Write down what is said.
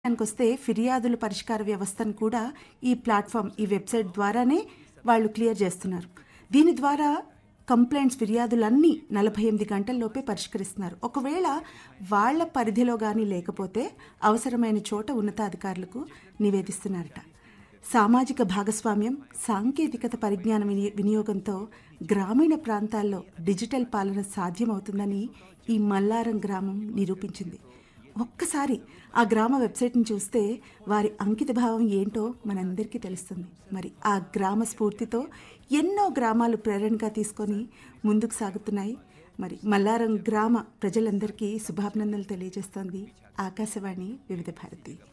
వస్తే ఫిర్యాదుల పరిష్కార వ్యవస్థను కూడా ఈ ప్లాట్ఫామ్ ఈ వెబ్సైట్ ద్వారానే వాళ్ళు క్లియర్ చేస్తున్నారు దీని ద్వారా కంప్లైంట్స్ ఫిర్యాదులన్నీ నలభై ఎనిమిది గంటల్లోపే పరిష్కరిస్తున్నారు ఒకవేళ వాళ్ళ పరిధిలో కానీ లేకపోతే అవసరమైన చోట ఉన్నతాధికారులకు నివేదిస్తున్నారట సామాజిక భాగస్వామ్యం సాంకేతికత పరిజ్ఞాన విని- వినియోగంతో గ్రామీణ ప్రాంతాల్లో డిజిటల్ పాలన సాధ్యమవుతుందని ఈ మల్లారం గ్రామం నిరూపించింది ఒక్కసారి ఆ గ్రామ వెబ్సైట్ని చూస్తే వారి అంకిత భావం ఏంటో మనందరికీ తెలుస్తుంది మరి ఆ గ్రామ స్ఫూర్తితో ఎన్నో గ్రామాలు ప్రేరణగా తీసుకొని ముందుకు సాగుతున్నాయి మరి మల్లారం గ్రామ ప్రజలందరికీ శుభాభినందనలు తెలియజేస్తోంది ఆకాశవాణి వివిధ భారతి